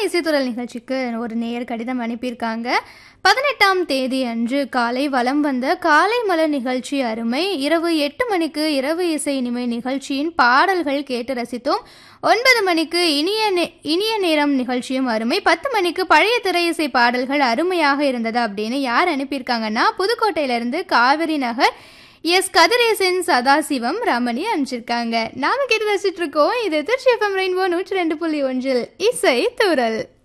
இசைத்துறல் நிகழ்ச்சிக்கு ஒரு நேயர் கடிதம் அனுப்பியிருக்காங்க பதினெட்டாம் தேதி அன்று காலை வலம் வந்த காலை மலர் நிகழ்ச்சி அருமை இரவு எட்டு மணிக்கு இரவு இசை இனிமை நிகழ்ச்சியின் பாடல்கள் கேட்டு ரசித்தோம் ஒன்பது மணிக்கு இனிய நே இனிய நேரம் நிகழ்ச்சியும் அருமை பத்து மணிக்கு பழைய திரை இசை பாடல்கள் அருமையாக இருந்தது அப்படின்னு யார் அனுப்பியிருக்காங்கன்னா புதுக்கோட்டையிலிருந்து காவிரி நகர் எஸ் கதிரேசன் சதாசிவம் ரமணி அனுப்பிச்சிருக்காங்க நாம கேட்டு ரசிச்சிட்டு இருக்கோம் இது திருச்சி எஃப்எம் ரெயின்போ நூற்றி ரெண்டு புள்ளி ஒன்றில் இசை தூரல்